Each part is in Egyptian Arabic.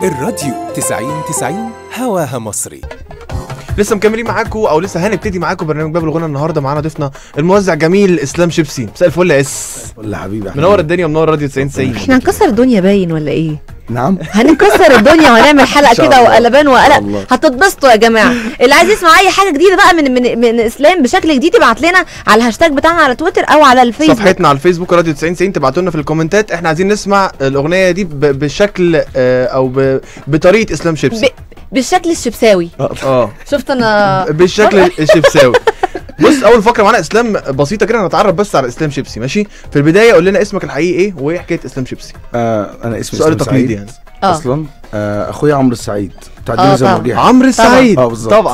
الراديو 90 90 هواها مصري لسه مكملين معاكم او لسه هنبتدي معاكم برنامج باب الغنى النهارده معانا ضيفنا الموزع جميل اسلام شيبسي مساء الفل يا اس ولا حبيبي أحمد. منور الدنيا ومنور راديو 90 90 احنا هنكسر الدنيا باين ولا ايه نعم هنكسر الدنيا وهنعمل حلقه إن شاء كده الله. وقلبان إن وقلق شاء الله. هتتبسطوا يا جماعه اللي عايز يسمع اي حاجه جديده بقى من من من اسلام بشكل جديد يبعت لنا على الهاشتاج بتاعنا على تويتر او على الفيسبوك صفحتنا على الفيسبوك راديو 90 90 تبعتوا لنا في الكومنتات احنا عايزين نسمع الاغنيه دي ب- بشكل آه، او ب- بطريقه اسلام شيبسي ب... بالشكل الشبساوي اه شفت انا بالشكل الشيبساوي بص اول فقره معانا اسلام بسيطه كده هنتعرف بس على اسلام شيبسي ماشي في البدايه قول لنا اسمك الحقيقي ايه وايه حكايه اسلام شيبسي آه انا اسمي سؤال إسلام تقليدي سعيد يعني اه اصلا آه اخويا عمرو السعيد بتاع آه، الدنيا زي طبعا. المرجيحة. عمرو السعيد اه بالظبط. طبعا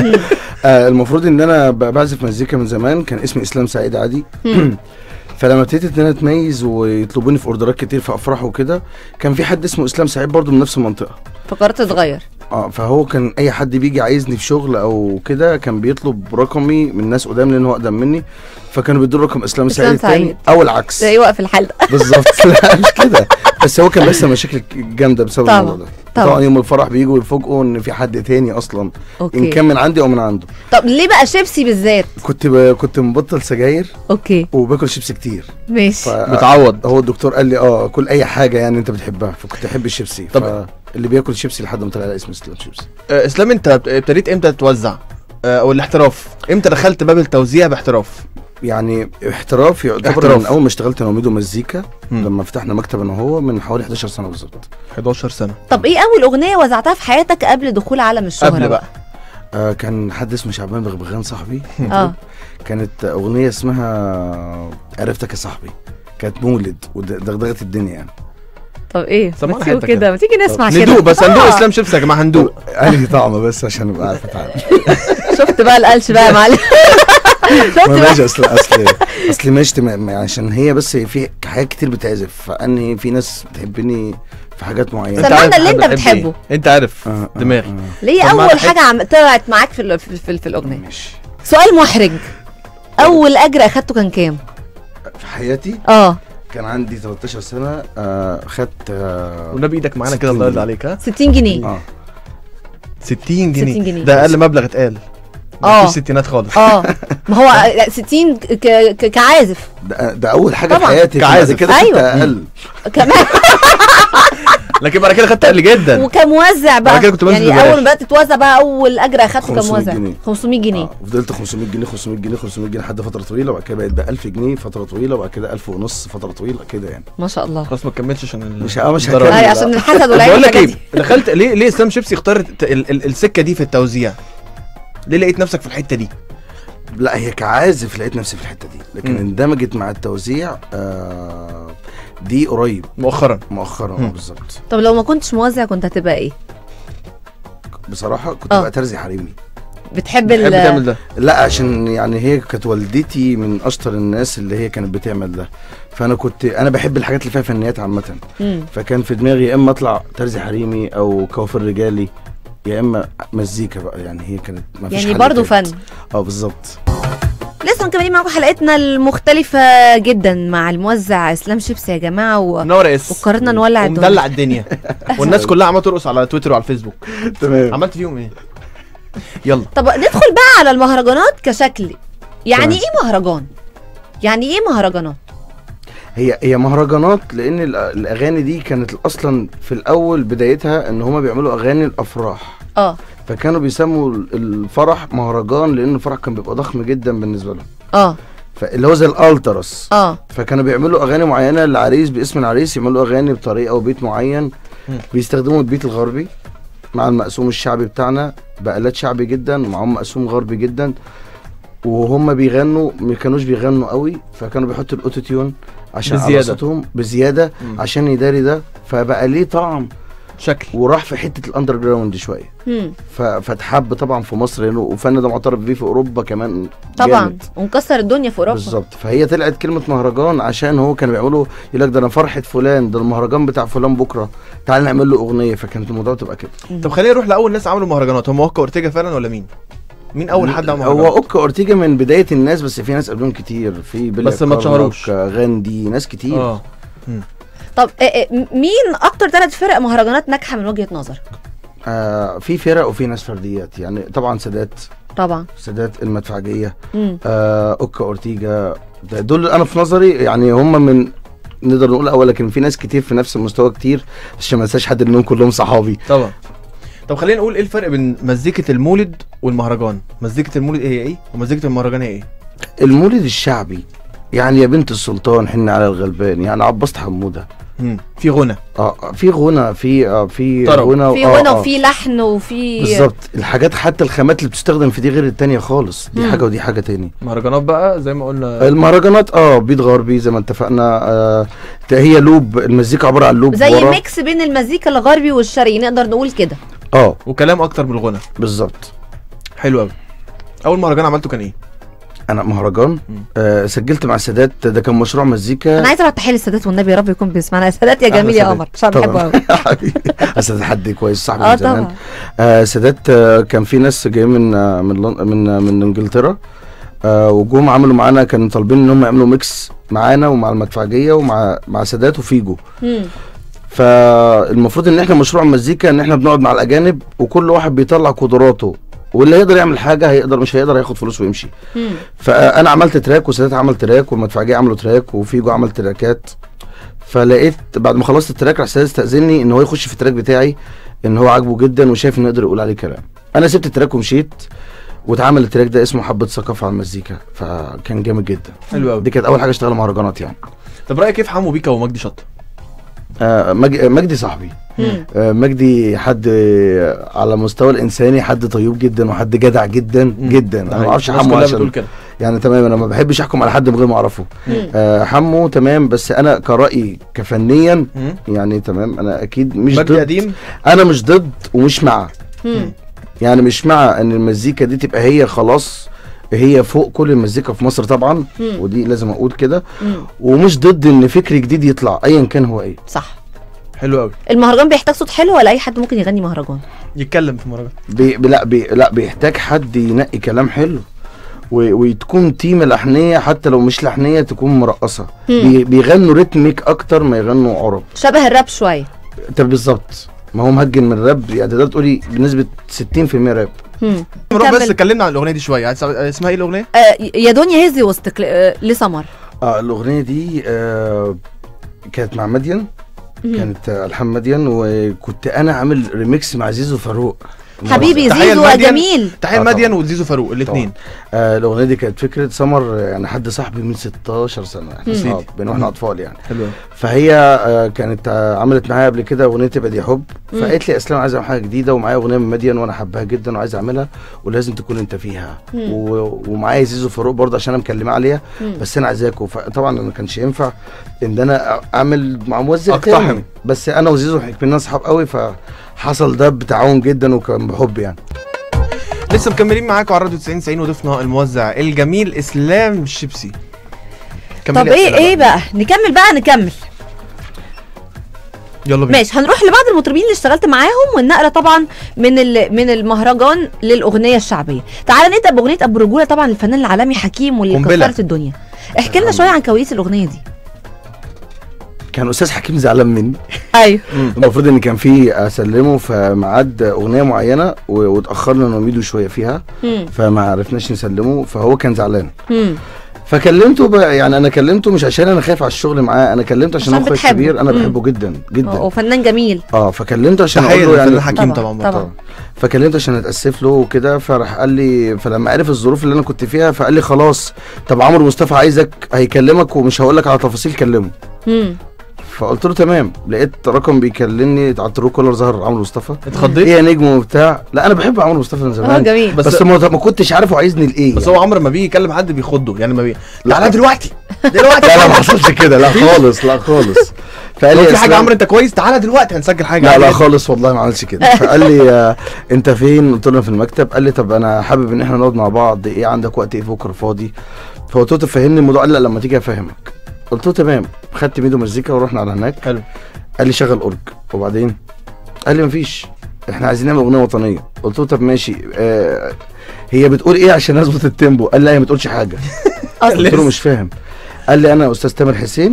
آه المفروض ان انا ب- بعزف مزيكا من زمان كان اسمي اسلام سعيد عادي فلما ابتديت ان انا اتميز ويطلبوني في اوردرات كتير في افراح وكده كان في حد اسمه اسلام سعيد برضو من نفس المنطقه فقررت اتغير اه فهو كان اي حد بيجي عايزني في شغل او كده كان بيطلب رقمي من ناس قدام لان هو اقدم مني فكانوا بيدوا رقم اسلام إسلام سعيد التاني سعيد. او العكس زي وقف الحال ده بالظبط لا مش كده بس هو كان بيحصل مشاكل جامده بسبب طبعا. الموضوع ده طبعا. طبعا يوم الفرح بيجوا يفاجئوا ان في حد تاني اصلا ان اوكي كان من عندي او من عنده طب ليه بقى شيبسي بالذات كنت ب... كنت مبطل سجاير اوكي وباكل شيبسي كتير ماشي ف... بتعوض هو الدكتور قال لي اه كل اي حاجه يعني انت بتحبها فكنت احب الشيبسي طب- طب اللي بياكل شيبسي لحد ما طلع على اسم اسلام شيبسي آه، اسلام انت ابتديت امتى تتوزع آه، او الاحتراف امتى دخلت باب التوزيع باحتراف يعني احتراف يعتبر احتراف. من اول ما اشتغلت نوميدو مزيكا مم. لما فتحنا مكتب انا وهو من حوالي 11 سنه بالظبط 11 سنه طب ايه اول اغنيه وزعتها في حياتك قبل دخول عالم الشهره قبل بقى آه كان حد اسمه شعبان بغبغان صاحبي اه كانت اغنيه اسمها عرفتك يا صاحبي كانت مولد ودغدغه الدنيا يعني طب ايه سمعنا ما تسيبوا حتة كده كده. ما تيجي نسمع كده ندوق بس هندوق آه. اسلام شيبسي يا جماعه هندوق انهي طعم بس عشان ابقى عارف اتعامل شفت بقى القلش بقى يا معلم شفت ما بقى ماشي اصل اصل اصل ماشي تمام عشان هي بس في حاجات كتير بتعزف فاني في ناس بتحبني في حاجات معينه سمعنا عارف اللي انت بحب بتحبه. إيه. انت عارف آه، آه، دماغي آه. ليه طب ما اول الحت- حاجه عم طلعت معاك في ال- في, في, في الاغنيه ماشي سؤال محرج اول اجر اخدته كان كام في حياتي اه كان عندي 13 سنه آه خدت آه والنبي ايدك معانا 60 كده الله يرضى جنيه. عليك ها 60 جنيه اه 60 جنيه 60 جنيه. ده اقل مبلغ اتقال آه. مفيش ستينات خالص اه ما هو لا، 60 ك- ك- كعازف ده, ده اول حاجه في طبعا. حياتي بعد كعازف. كده أيوة. أيوة. اقل كمان لكن بعد كده خدت اقل جدا وكموزع بقى بعد كده كنت بنزل يعني ببلاش. اول ما بدات توزع بقى اول اجر اخدته 500 كموزع جنيه. 500 جنيه آه. وفضلت 500 جنيه 500 جنيه 500 جنيه لحد فتره طويله وبعد كده بقت ب 1000 جنيه فتره طويله وبعد كده 1000 ونص فتره طويله كده يعني ما شاء الله خلاص ما تكملش عشان ال- مش- آه، مش الضرر. هكمل. اي لا. عشان الحسد طب والعين بقول لك والحاجات ايه دي دخلت ليه ليه اسلام شيبسي اختارت ال- ال- السكه دي في التوزيع ليه لقيت نفسك في الحته دي لا هي كعازف لقيت نفسي في الحته دي لكن مم. اندمجت مع التوزيع آه دي قريب مؤخرا مؤخرا مم. آه، بالظبط طب لو ما كنتش موزع كنت هتبقى ايه بصراحه كنت آه. بقى ترزي حريمي بتحب بتحب ال تعمل ده لا عشان يعني هي كانت والدتي من اشطر الناس اللي هي كانت بتعمل ده فانا كنت انا بحب الحاجات اللي فيها فنيات عامه مم. فكان في دماغي يا اما اطلع ترزي حريمي او كوافير رجالي يا اما مزيكا بقى يعني هي كانت ما فيش يعني حل برضه تالت. فن اه بالظبط لسه مكملين معاكم حلقتنا المختلفة جدا مع الموزع اسلام شيبسي يا جماعة و... منور يا اس وقررنا نولع الدنيا ومدلع الدنيا والناس كلها عماله ترقص على تويتر وعلى الفيسبوك تمام عملت فيهم ايه يلا طب ندخل بقى على المهرجانات كشكل يعني تمام. ايه مهرجان يعني ايه مهرجانات هي هي مهرجانات لان ال- الاغاني دي كانت اصلا في الاول بدايتها ان هما بيعملوا اغاني الافراح اه فكانوا بيسموا ال- الفرح مهرجان لان الفرح كان بيبقى ضخم جدا بالنسبه لهم اه فاللي هو زي الالترس اه فكانوا بيعملوا اغاني معينه للعريس باسم العريس يعملوا اغاني بطريقه وبيت معين مم. بيستخدموا البيت الغربي مع المقسوم الشعبي بتاعنا بآلات شعبي جدا ومعاهم مقسوم غربي جدا وهم بيغنوا ما كانوش بيغنوا قوي فكانوا بيحطوا الاوتو تيون عشان على بزيادة. صوتهم بزياده مم. عشان يداري ده فبقى ليه طعم شكل وراح في حته الاندر جراوند شويه مم. ف- فاتحب طبعا في مصر هنا وفن ده معترف بيه في اوروبا كمان طبعا جامد. ونكسر الدنيا في اوروبا بالظبط فهي طلعت كلمه مهرجان عشان هو كانوا بيعملوا يقول لك ده انا فرحه فلان ده المهرجان بتاع فلان بكره تعال نعمل له اغنيه فكانت الموضوع تبقى كده طب خلينا نروح لاول ناس عملوا مهرجانات هم اوكا اورتيجا فعلا ولا مين مين اول حد عمل هو مهرجانات اوكا اورتيجا من بدايه الناس بس في ناس قبلهم كتير في بيلي بس ما كارلوك، اتشهروش. غاندي ناس كتير اه طب آه، آه، مين اكتر ثلاث فرق مهرجانات ناجحه من وجهه نظرك آه في فرق وفي ناس فرديات يعني طبعا سادات طبعا سادات المدفعجيه مم. آه اوكا اورتيجا ده دول انا في نظري يعني هم من نقدر نقول اول لكن في ناس كتير في نفس المستوى كتير عشان ما انساش حد انهم كلهم صحابي طبعا طب خلينا نقول ايه الفرق بين مزيكه المولد والمهرجان مزيكه المولد هي ايه ومزيكه المهرجان هي ايه المولد الشعبي يعني يا بنت السلطان حن على الغلبان يعني عباست حموده مم. في غنى اه في غنى في آه في طرب. غنى في آه، غنى آه. وفي لحن وفي بالظبط الحاجات حتى الخامات اللي بتستخدم في دي غير التانية خالص دي مم. حاجه ودي حاجه تاني مهرجانات بقى زي ما قلنا المهرجانات اه بيت غربي زي ما اتفقنا آه هي لوب المزيكا عباره عن لوب زي ورا. ميكس بين المزيكا الغربي والشرقي نقدر نقول كده اه وكلام اكتر من الغنى بالظبط حلو قوي اول مهرجان عملته كان ايه انا مهرجان مم. آه سجلت مع السادات ده كان مشروع مزيكا انا عايزه ابعت تحيه للسادات والنبي يا رب يكون بيسمعنا يا سادات يا أحلى جميل يا سادات. قمر عشان بحبه قوي حبيبي السادات حد كويس صاحبي اه من زمان طبعا آه سادات آه كان في ناس جايين من آه من لن- من آه من انجلترا آه وجم عملوا معانا كانوا طالبين ان هم يعملوا ميكس معانا ومع المدفعجيه ومع مع سادات وفيجو مم. فالمفروض ان احنا مشروع مزيكا ان احنا بنقعد مع الاجانب وكل واحد بيطلع قدراته واللي يقدر يعمل حاجه هيقدر مش هيقدر هياخد فلوس ويمشي مم. فانا عملت تراك وسادات عمل تراك والمدفعجيه عملوا تراك وفيجو عمل تراكات فلقيت بعد ما خلصت التراك راح سادات استاذني ان هو يخش في التراك بتاعي ان هو عاجبه جدا وشايف انه يقدر يقول عليه كلام انا سبت التراك ومشيت واتعمل التراك ده اسمه حبه ثقافه على المزيكا فكان جامد جدا حلو قوي دي كانت اول حاجه اشتغل مهرجانات يعني طب رايك كيف حمو بيكا ومجدي شط آه مج- مجدي صاحبي مم. آه، مجدي حد آه، على مستوى الانساني حد طيب جدا وحد جدع جدا جدا انا ما اعرفش الناس حمو كلها عشان بتقول كده يعني تمام انا ما بحبش احكم على حد من غير ما اعرفه مم. آه، حمو تمام بس انا كرأيي كفنيا مم. يعني تمام انا اكيد مش مجدي ضد قديم انا مش ضد ومش مع مم. يعني مش مع ان المزيكا دي تبقى هي خلاص هي فوق كل المزيكا في مصر طبعا مم. ودي لازم اقول كده مم. ومش ضد ان فكر جديد يطلع ايا كان هو ايه صح حلو قوي المهرجان بيحتاج صوت حلو ولا اي حد ممكن يغني مهرجان يتكلم في مهرجان بي بي- لا بي لا بيحتاج حد ينقي كلام حلو و- وتكون تيم لحنيه حتى لو مش لحنيه تكون مرقصه مم. بي بيغنوا ريتميك اكتر ما يغنوا عرب شبه الراب شويه انت بالظبط ما هو مهجن من الراب يعني تقدر تقولي بنسبه 60% راب مم. نروح بس نكمل. اتكلمنا عن الاغنيه دي شويه عايز تعرف- اسمها ايه الاغنيه آه يا دنيا هزي وسطك ل- آه، لسمر اه الاغنيه دي آه كانت مع مدين مم. كانت آه الحان مدين وكنت انا عامل ريميكس مع زيزو فاروق حبيبي تحية زيزو لمدين. جميل تحيه آه مدين طبعا. وزيزو فاروق الاثنين آه الاغنيه دي كانت فكره سمر آه، يعني حد صاحبي من 16 سنه احنا مم. صحاب بين واحنا اطفال يعني حلو فهي آه، كانت آه، عملت معايا قبل كده اغنيه تبقى دي حب مم. فقالت لي اسلام عايز اعمل حاجه جديده ومعايا اغنيه من مدين وانا حباها جدا وعايز اعملها ولازم تكون انت فيها مم. و- ومعايا زيزو فاروق برضه عشان انا مكلمه عليها مم. بس انا عايزاكوا فطبعا ما كانش ينفع ان انا اعمل مع موزع أقتحم. تاني بس انا وزيزو كنا اصحاب قوي فحصل ده بتعاون جدا وكان بحب يعني لسه مكملين معاكم على راديو 90 90 وضيفنا الموزع الجميل اسلام الشيبسي كملي طب ايه أسئلة ايه بقى نكمل بقى نكمل يلا بينا ماشي هنروح لبعض المطربين اللي اشتغلت معاهم والنقله طبعا من ال- من المهرجان للاغنيه الشعبيه تعال نبدا باغنيه ابو رجوله طبعا الفنان العالمي حكيم واللي قنبلة. كسرت الدنيا احكي لنا شويه عن كواليس الاغنيه دي كان استاذ حكيم زعلان مني ايوه المفروض ان كان في اسلمه في ميعاد اغنيه معينه و- واتاخرنا نميده شويه فيها مم. فما عرفناش نسلمه فهو كان زعلان مم. فكلمته بقى يعني انا كلمته مش عشان انا خايف على الشغل معاه انا كلمته عشان عشان هو اخويا بتحبه. الكبير انا مم. بحبه جدا جدا وفنان جميل اه فكلمته عشان تحيه اقول له يعني للفنان حكيم طبعا، طبعا طبعا. فكلمته عشان اتاسف له وكده فراح قال لي فلما عرف الظروف اللي انا كنت فيها فقال لي خلاص طب عمرو مصطفى عايزك هيكلمك ومش هقول لك على تفاصيل كلمه مم. فقلت له تمام لقيت رقم بيكلمني على الترو كولر ظهر عمرو مصطفى اتخضيت ايه يا نجم وبتاع لا انا بحب عمرو مصطفى من اه زمان جميل بس- بس, ما ما كنتش عارف هو عايزني لايه بس يعني. هو عمرو ما بيجي يكلم حد بيخضه يعني ما بي لا. تعالى دلوقتي دلوقتي لا لا ما حصلش كده لا خالص لا خالص فقال لو لي في يا حاجه إسلام- عمرو انت كويس تعالى دلوقتي هنسجل حاجه لا عادي لا جدا. خالص والله ما عملش كده فقال لي آه، انت فين قلت له أنا في المكتب قال لي طب انا حابب ان احنا نقعد مع بعض ايه عندك وقت ايه بكره فاضي فقلت له تفهمني الموضوع قال لا لما تيجي افهمك قلت له تمام خدت ميدو مزيكا ورحنا على هناك حلو قال لي شغل اورج وبعدين قال لي مفيش احنا عايزين نعمل اغنيه وطنيه قلت له طب ماشي آه هي بتقول ايه عشان اظبط التيمبو قال لي لا هي ما بتقولش حاجه قلت له مش فاهم قال لي انا استاذ تامر حسين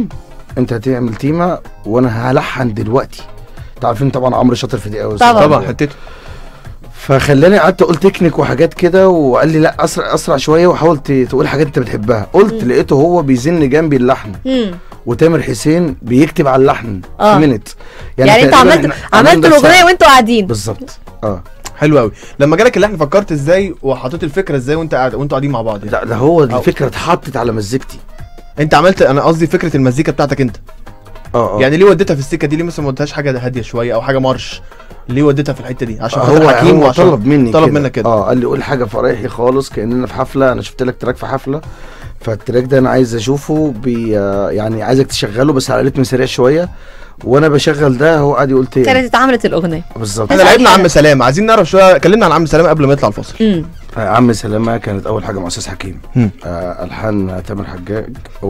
انت هتعمل تيمه وانا هلحن دلوقتي انتوا عارفين طبعا عمرو شاطر في دي قوي طبعاً. طبعا حتته فخلاني قعدت اقول تكنيك وحاجات كده وقال لي لا اسرع اسرع شويه وحاول ت- تقول حاجات انت بتحبها قلت مم. لقيته هو بيزن جنبي اللحن مم. وتامر حسين بيكتب على اللحن آه. في منت يعني, انت تقريباً عملت احنا عملت عملنا الاغنيه ساعة. وانتوا قاعدين بالظبط اه حلو قوي لما جالك اللحن فكرت ازاي وحطيت الفكره ازاي وانت قاعد وانتوا قاعدين مع بعض يعني. لا ده هو الفكره اتحطت على مزيكتي انت عملت انا قصدي فكره المزيكا بتاعتك انت اه اه يعني ليه وديتها في السكه دي ليه مثلا ما وديتهاش حاجه هاديه شويه او حاجه مارش ليه وديتها في الحته دي عشان هو خاطر حكيم هو وعشان طلب مني طلب كده. منك كده. اه قال لي قول حاجه فريحي خالص كاننا في حفله انا شفت لك تراك في حفله فالتراك ده انا عايز اشوفه بي آه، يعني عايزك تشغله بس على رتم سريع شويه وانا بشغل ده هو قاعد يقول تاني كانت اتعملت الاغنيه بالظبط احنا بس لعبنا أي عم حاجة. سلامه عايزين نعرف شويه كلمنا عن عم سلامه قبل ما يطلع الفاصل امم آه، عم سلامه كانت اول حاجه مع استاذ حكيم مم. آه الحان تامر حجاج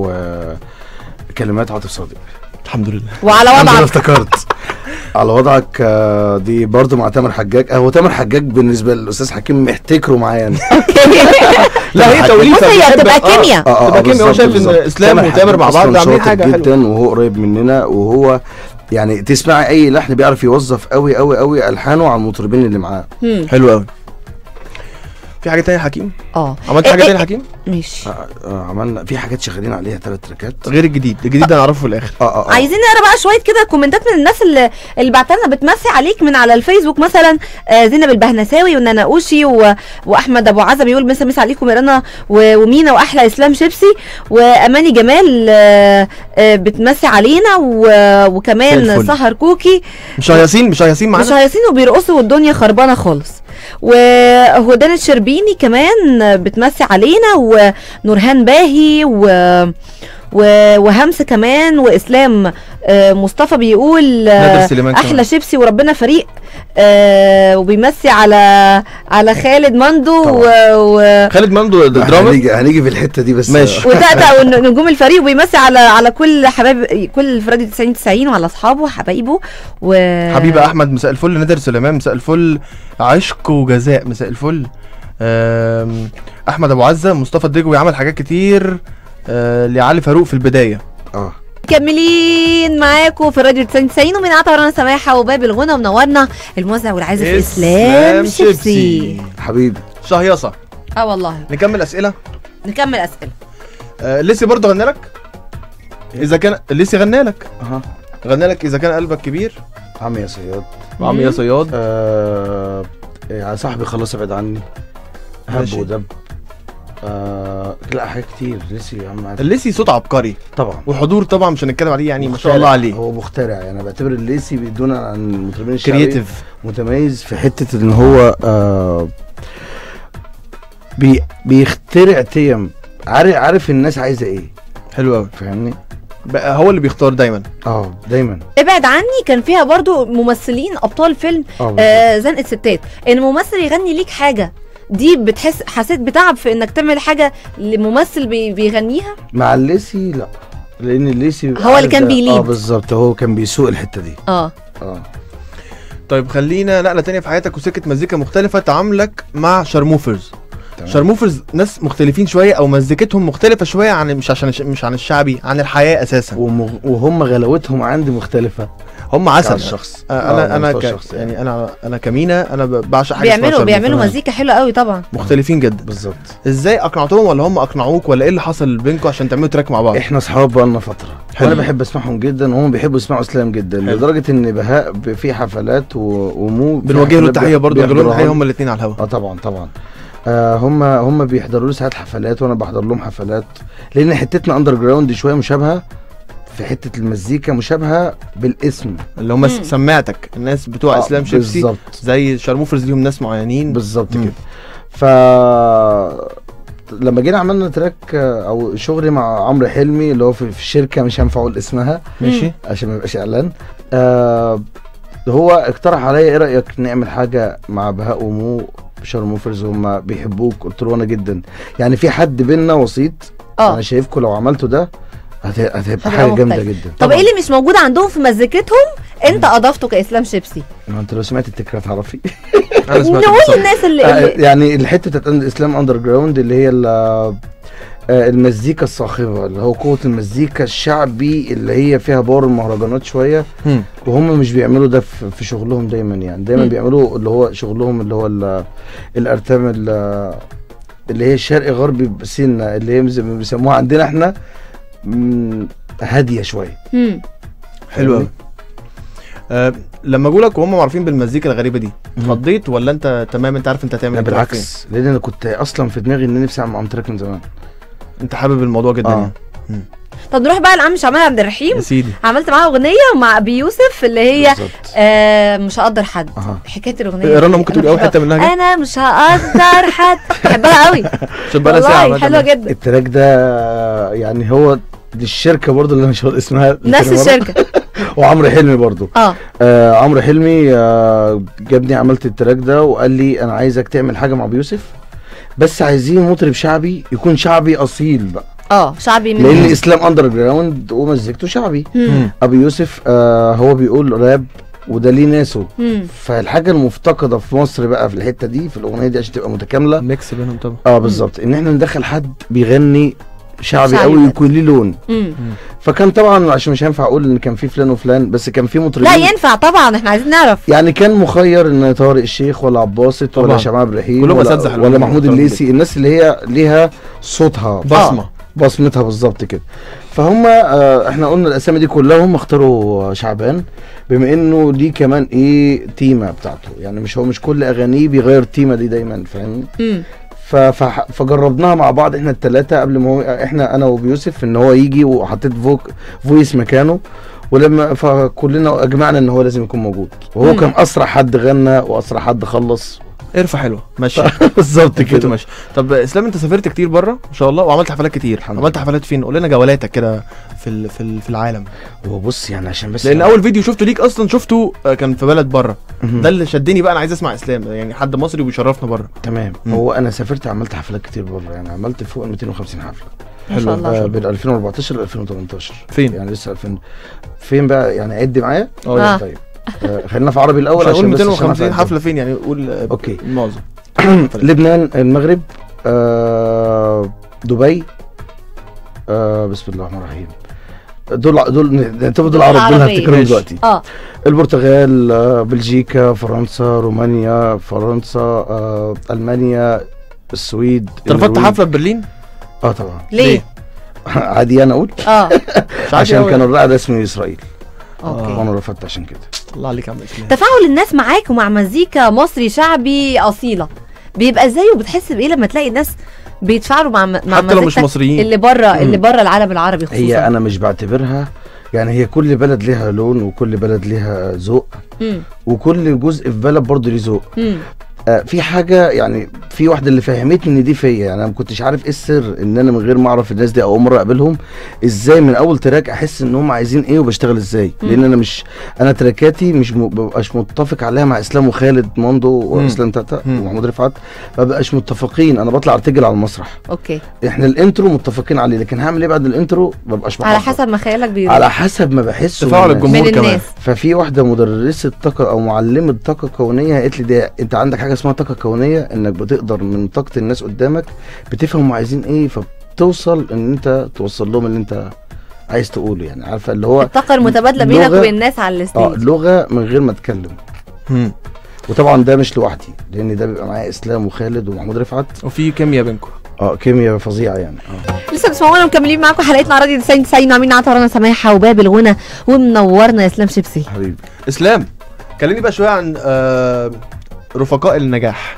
وكلمات عاطف صادق الحمد لله وعلى الحمد لله وضعك افتكرت على وضعك آه، دي برضو مع تامر حجاج آه، هو تامر حجاج بالنسبه للاستاذ حكيم محتكره معايا انا لا هي حاجة. توليفه بص هي بيحب- هتبقى آه. كيمياء اه تبقى كيمياء، هو بالظبط، شايف إن بالظبط. إسلام تامر وتامر حجاج مع بعض أصلاً عاملين شاطر حاجة حلوة. جدا وهو قريب مننا وهو يعني تسمعي اي لحن بيعرف يوظف قوي قوي قوي الحانه على المطربين اللي معاه مم. حلو قوي في حاجه تانية يا حكيم اه عملت إيه- حاجه إيه- تانية يا حكيم ماشي آه آه عملنا في حاجات شغالين عليها ثلاث تراكات غير الجديد الجديد ده نعرفه في الاخر اه اه, آه. عايزين نقرا بقى شويه كده كومنتات من الناس اللي اللي بعت لنا بتمسي عليك من على الفيسبوك مثلا آه زينب البهنساوي ونناوشي و... واحمد ابو عزب بيقول مسا مسا عليكم يا رنا و... ومينا واحلى اسلام شيبسي واماني جمال آه آه بتمسي علينا و... زي وكمان الفل. سهر كوكي مش هياسين مش هياسين مش معانا هياسين وبيرقصوا والدنيا خربانه خالص وهدان الشربيني كمان بتمسي علينا ونورهان باهي و و... وهمس كمان واسلام آه، مصطفى بيقول آه، نادر سليمان كمان. احلى شيبسي وربنا فريق آه، وبيمسي على على خالد مندو و... و... خالد مندو إحنا الدراما هنيجي هنيجي في الحته دي بس ماشي. وتأتأ ونجوم الفريق وبيمسي على على كل حبايب كل فرادي 90 90 وعلى اصحابه وحبايبه و حبيبه احمد مساء الفل نادر سليمان مساء الفل عشق وجزاء مساء الفل آم، احمد ابو عزه مصطفى الدجوي عمل حاجات كتير آه، لعلي فاروق في البدايه اه مكملين معاكم في راديو 90 90 ومن عطا رنا سماحه وباب الغنى ومنورنا الموزع والعازف اسلام شيبسي حبيبي شهيصه اه والله نكمل اسئله نكمل اسئله آه، ليسي برضه غنى لك اذا كان ليسي غنى لك اها غنى لك اذا كان قلبك كبير عم يا صياد وعم يا صياد آه يا صاحبي خلاص ابعد عني هب ماشي. ودب آه لا حاجات كتير لسه يا عم عارف. الليسي صوت عبقري طبعا وحضور طبعا مش هنتكلم عليه يعني ما شاء مخترع. الله عليه هو مخترع يعني انا بعتبر الليسي بدون عن المطربين الشعبي كرييتيف متميز في حته ان هو آه بي بيخترع تيم عارف عارف الناس عايزه ايه حلو قوي فاهمني بقى هو اللي بيختار دايما اه دايما ابعد عني كان فيها برضو ممثلين ابطال فيلم اه آه زنقه ستات ان ممثل يغني ليك حاجه دي بتحس حسيت بتعب في انك تعمل حاجه لممثل بي بيغنيها مع الليسي لا لان الليسي هو اللي عارف كان ده- بيليد. اه بالظبط هو كان بيسوق الحته دي اه اه طيب خلينا نقله تانية في حياتك وسكه مزيكا مختلفه تعاملك مع شارموفرز تمام. شارموفرز ناس مختلفين شويه او مزيكتهم مختلفه شويه عن مش عشان مش عن الشعبي عن الحياه اساسا ومغ... وهم غلاوتهم عندي مختلفه هم على عسل الشخص آه، آه، انا على انا مستوى ك... الشخص يعني انا انا كمينا انا ب- بعشق حاجه اسمها بيعملوا شارموفرز. بيعملوا تمام. مزيكا حلوه قوي طبعا مختلفين جدا بالظبط ازاي اقنعتهم ولا هم اقنعوك ولا ايه اللي حصل بينكم عشان تعملوا تراك مع بعض احنا اصحاب بقالنا فتره حلو. وانا بحب اسمعهم جدا وهم بيحبوا يسمعوا اسلام جدا حلو. لدرجه ان بهاء ب- في حفلات و... ومو في بنوجه له حفلات التحيه برضه نقول له بيحضروها التحيه لي. هم الاثنين على الهوا اه طبعا طبعا آه هم هم بيحضروا لي ساعات حفلات وانا بحضر لهم حفلات لان حتتنا اندر جراوند شويه مشابهه في حته المزيكا مشابهه بالاسم اللي هم مم. سماعتك الناس بتوع آه، اسلام شيبسي بالظبط زي شارموفرز ليهم ناس معينين بالظبط مم. كده ف لما جينا عملنا تراك آه، او شغلي مع عمرو حلمي اللي هو في في شركه مش هينفع اقول اسمها ماشي عشان ما يبقاش اعلان آه هو اقترح عليا ايه رايك نعمل حاجه مع بهاء ومو شارموفرز هم بيحبوك قلت له انا جدا يعني في حد بينا وسيط اه انا شايفكم لو عملتوا ده هت- هتبقى هتبقى حاجه جامده مختلف. جدا طب طبعاً. ايه اللي مش موجود عندهم في مزيكتهم انت اضفته كاسلام شيبسي ما انت لو سمعت التكرار تعرفي انا سمعت نقول بالظبط. للناس اللي, آه، اللي يعني الحته بتاعت اسلام اندر جراوند اللي هي ال- آه المزيكا الصاخبه اللي هو قوه المزيكا الشعبي اللي هي فيها باور المهرجانات شويه مم. وهم مش بيعملوا ده في في شغلهم دايما يعني دايما مم. بيعملوا اللي هو شغلهم اللي هو ال- الارتام ال- اللي هي الشرقي غربي سنه اللي هي زي ما بيسموها عندنا احنا مم، هاديه شويه مم. حلو قوي آه لما جولك وهم معروفين بالمزيكا الغريبه دي مم. اتخضيت ولا انت تمام انت عارف انت هتعمل لا إيه، رايح بالعكس لان انا كنت اصلا في دماغي ان نفسي اعمل تراك من زمان فين؟ انت حابب الموضوع جدا اه يعني. طب نروح بقى لعم شعبان عبد الرحيم يا سيدي عملت معاه اغنيه ومع ابي يوسف اللي هي بالظبط آه مش هقدر حد اها حكايه الاغنيه رنا دي ممكن أنا تقولي اول بحبها. حته منها كده انا مش هقدر حد بحبها قوي عشان بقى لها ساعه والله عملت حلوه معاها. جدا التراك ده يعني هو دي الشركه برضو اللي انا مش هقول اسمها نفس تاني مرة. الشركه وعمرو حلمي برضو اه آه عمرو حلمي آه جابني عملت التراك ده وقال لي انا عايزك تعمل حاجه مع ابو يوسف بس عايزين مطرب شعبي يكون شعبي اصيل بقى اه شعبي من لان اسلام اندر جراوند ومزيكته شعبي مم. ابو يوسف آه هو بيقول راب وده ليه ناسه مم. فالحاجه المفتقده في مصر بقى في الحته دي في الاغنيه دي عشان تبقى متكامله ميكس بينهم طبعا اه بالظبط ان احنا ندخل حد بيغني شعبي شعبي قوي بس. يكون ليه لون مم. فكان طبعا عشان مش هينفع اقول ان كان في فلان وفلان بس كان في مطربين لا ينفع طبعا احنا عايزين نعرف يعني كان مخير ان طارق الشيخ ولا عباسط طبعا. ولا شمال ابراهيم كلهم ولا, أساتذة حلوين ولا محمود محترمين الليثي الناس اللي هي ليها صوتها بصمه بصمتها بالظبط كده فهم آه احنا قلنا الاسامي دي كلها هم اختاروا آه، شعبان بما انه ليه كمان ايه تيمه بتاعته يعني مش هو مش كل اغانيه بيغير التيمه دي دايما فاهمني مم. ف- فح- فجربناها مع بعض احنا الثلاثه قبل ما هو احنا انا وابو يوسف ان هو يجي وحطيت فوك فويس مكانه ولما فكلنا اجمعنا ان هو لازم يكون موجود وهو مم. كان اسرع حد غنى واسرع حد خلص قرفه حلوه ماشي بالظبط كده كده ماشي طب اسلام انت سافرت كتير بره ما شاء الله وعملت حفلات كتير الحمد عملت حفلات فين قول لنا جولاتك كده في ال... في ال... في العالم هو بص يعني عشان بس لان اول فيديو شفته ليك اصلا شفته آه، كان في بلد بره مهم. ده اللي شدني بقى انا عايز اسمع اسلام يعني حد مصري وبيشرفنا بره تمام مم. هو انا سافرت عملت حفلات كتير بره يعني عملت فوق ال 250 حفله ما شاء الله آه بين 2014 ل 2018 فين يعني لسه 2000 فين بقى يعني عد معايا آه. طيب آه خلينا في عربي الاول مش هنقول عشان بس عشان 250 أعرف حفله فين يعني قول آه، اوكي المعظم لبنان المغرب آه دبي آه بسم الله الرحمن الرحيم دول دول نعتبر دول العرب دول العربية. هفتكرهم ماشي. دلوقتي اه البرتغال آه بلجيكا فرنسا رومانيا فرنسا آه المانيا السويد انت رفضت النرويج. حفله في برلين اه طبعا ليه؟ عادي انا اقول اه مش عارف عشان أوي. كان الراعي الرسمي اسرائيل اوكي وانا رفضت عشان كده الله عليك يا عم اسلام تفاعل الناس معاك ومع مزيكا مصري شعبي اصيله بيبقى ازاي وبتحس بايه لما تلاقي الناس بيتفاعلوا مع مع حتى لو مش مزيكتك مصريين اللي بره اللي بره العالم العربي خصوصا هي انا مش بعتبرها يعني هي كل بلد ليها لون وكل بلد ليها ذوق مم. وكل جزء في بلد برضه ليه ذوق مم. آه، في حاجه يعني في واحده اللي فهمتني ان دي فيا يعني انا ما كنتش عارف ايه السر ان انا من غير ما اعرف الناس دي او اول مره اقابلهم ازاي من اول تراك احس ان هم عايزين ايه وبشتغل ازاي مم. لان انا مش انا تراكاتي مش م- ببقاش متفق عليها مع اسلام وخالد موندو واسلام تاتا مم. ومحمود رفعت ما بقاش متفقين انا بطلع ارتجل على المسرح اوكي احنا الانترو متفقين عليه لكن هعمل ايه بعد الانترو ما ببقاش على محضر. حسب ما خيالك بيروح على حسب ما بحسه تفاعل من الناس. الجمهور من كمان الناس ففي واحده مدرسه طاقه او معلمه طاقه كونيه قالت لي ده انت عندك حاجه اسمها طاقه كونيه انك بتقدر من طاقه الناس قدامك بتفهم هم عايزين ايه فبتوصل ان انت توصل لهم اللي انت عايز تقوله يعني عارفه اللي هو الطاقه المتبادله بينك لغة- وبين الناس على اه الستيج لغه من غير ما اتكلم مم. وطبعا ده مش لوحدي لان ده بيبقى معايا اسلام وخالد ومحمود رفعت وفي كيمياء بينكم اه كيمياء فظيعه يعني اه لسه بتسمعونا ومكملين معاكم حلقتنا على راديو 90 90 عاملين عطا رنا سماحه وباب الغنى ومنورنا يا اسلام شيبسي حبيبي اسلام كلمني بقى شويه عن آه، رفقاء النجاح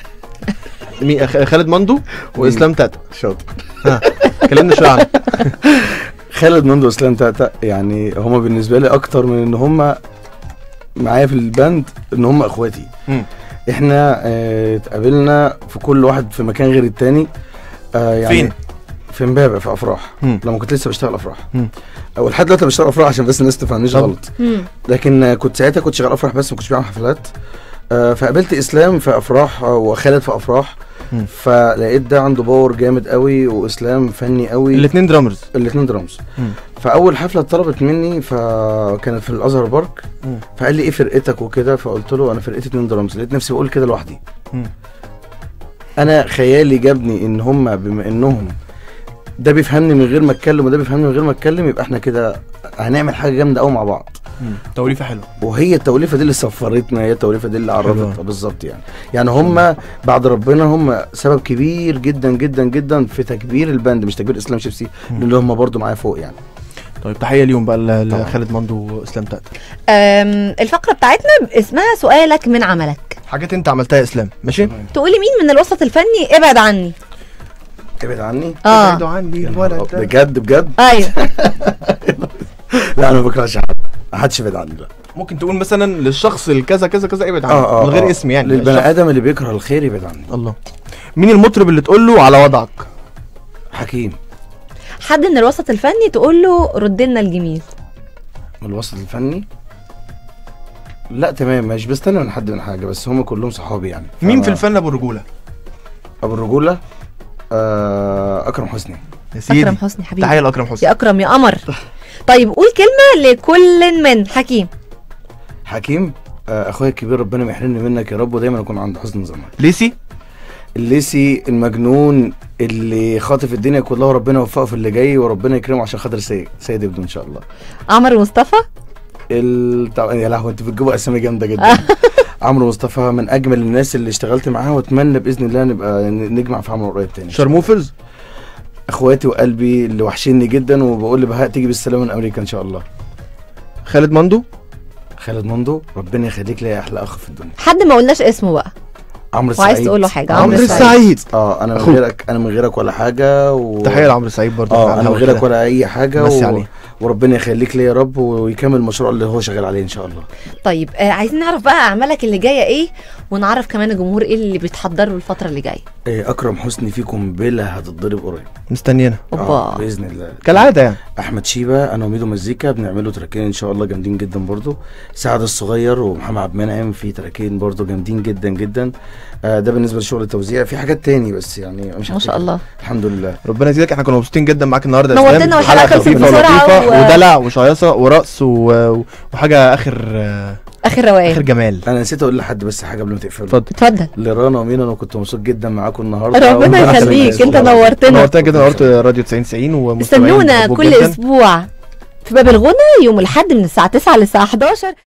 مين خ- خالد مندو واسلام تاتا شاطر كلمنا شويه عنه خالد مندو واسلام تاتا يعني هما بالنسبه لي اكتر من ان هما معايا في الباند ان هما اخواتي مم. احنا آه، اتقابلنا في كل واحد في مكان غير التاني آه، يعني فين؟ في امبابه في افراح مم. لما كنت لسه بشتغل افراح مم. او لحد دلوقتي بشتغل افراح عشان بس الناس تفهمنيش طب. غلط مم. لكن آه، كنت ساعتها كنت شغال افراح بس ما كنتش بعمل حفلات آه، فقابلت اسلام في افراح آه، وخالد في افراح مم. فلقيت ده عنده باور جامد قوي واسلام فني قوي الاثنين درامرز الاثنين درامز مم. فاول حفله اتطلبت مني فكانت في الازهر بارك مم. فقال لي ايه فرقتك وكده فقلت له انا فرقتي اتنين درامز لقيت نفسي بقول كده لوحدي مم. انا خيالي جابني ان هم بما انهم ده بيفهمني من غير ما اتكلم وده بيفهمني من غير ما اتكلم يبقى احنا كده هنعمل حاجه جامده قوي مع بعض توليفه حلوه وهي التوليفه دي اللي سفرتنا هي التوليفه دي اللي حلوة. عرفتها بالظبط يعني يعني هم بعد ربنا هم سبب كبير جدا جدا جدا في تكبير الباند مش تكبير اسلام شيبسي اللي هم برضو معايا فوق يعني طيب تحيه ليهم بقى ل- طبعا. لخالد مندو واسلام تاتا أم، الفقره بتاعتنا اسمها سؤالك من عملك حاجات انت عملتها يا اسلام ماشي تقولي مين من الوسط الفني ابعد عني ابعد عني ابعدوا اه عني يا نهار الولد أبيض. ده. بجد بجد ايوه لا انا ما بكرهش حد ما حدش يبعد عني لا ممكن تقول مثلا للشخص الكذا كذا كذا ابعد عنه اه اه من غير آه. اسم يعني للبني الشخص. ادم اللي بيكره الخير يبعد عني الله مين المطرب اللي تقول له على وضعك حكيم حد من الوسط الفني تقول له رد لنا الجميل من الوسط الفني لا تمام مش بستنى من حد من حاجه بس هم كلهم صحابي يعني مين فأنا- في الفن ابو الرجوله ابو الرجوله آه اكرم حسني يا سيدي اكرم حسني حبيبي تحيه لاكرم حسني يا اكرم يا قمر طيب قول كلمه لكل من حكيم حكيم آه اخويا الكبير ربنا ما يحرمني منك يا رب ودايما اكون عند حسن ظنك ليسي الليسي المجنون اللي خاطف الدنيا كلها وربنا يوفقه في اللي جاي وربنا يكرمه عشان خاطر سيد سيد ابنه ان شاء الله عمرو مصطفى ال... طب... يا لهوي انتوا بتجيبوا اسامي جامده جدا عمرو مصطفى من اجمل الناس اللي اشتغلت معاها واتمنى باذن الله نبقى ن- نجمع في عمل قريب تاني شرموفرز اخواتي وقلبي اللي وحشيني جدا وبقول لبهاء تيجي بالسلامه من امريكا ان شاء الله خالد مندو خالد مندو ربنا يخليك ليا احلى اخ في الدنيا حد ما قلناش اسمه بقى عمرو السعيد وعايز تقول له حاجه عمرو عمرو السعيد اه انا من أخوك. غيرك انا من غيرك ولا حاجه و... تحيه لعمرو السعيد برضه اه على انا من الهوا غيرك كده. ولا اي حاجه مسي و... عليه. وربنا يخليك ليا يا رب ويكمل المشروع اللي هو شغال عليه ان شاء الله طيب آه عايزين نعرف بقى اعمالك اللي جايه ايه ونعرف كمان الجمهور ايه اللي بيتحضر له الفتره اللي جايه إيه اكرم حسني في قنبله هتتضرب قريب مستنينا آه اوبا باذن الله كالعاده يعني احمد شيبه انا وميدو مزيكا بنعملوا تراكين ان شاء الله جامدين جدا برضو سعد الصغير ومحمد عبد المنعم في تراكين برضو جامدين جدا جدا آه ده بالنسبه لشغل التوزيع في حاجات تاني بس يعني مش ما شاء هفتكر. الله الحمد لله ربنا يزيدك احنا كنا مبسوطين جدا معاك النهارده يا نورتنا إسلام. والحلقة حلقة خلصت خفيفة بسرعة ولطيفة و- ودلع وشياصه ورقص و... وحاجه اخر آه، اخر اخر روقان جمال انا نسيت اقول لحد بس حاجه قبل ما تقفلوا اتفضل اتفضل لرانا ومينا انا كنت مبسوط جدا معاكم النهارده ربنا وأنا يخليك أحسن انت الناس. نورتنا نورتنا جدا نورت راديو 90 90 ومستمعين استنونا بحبوك كل جداً. اسبوع في باب الغنى يوم الاحد من الساعه 9 للساعه 11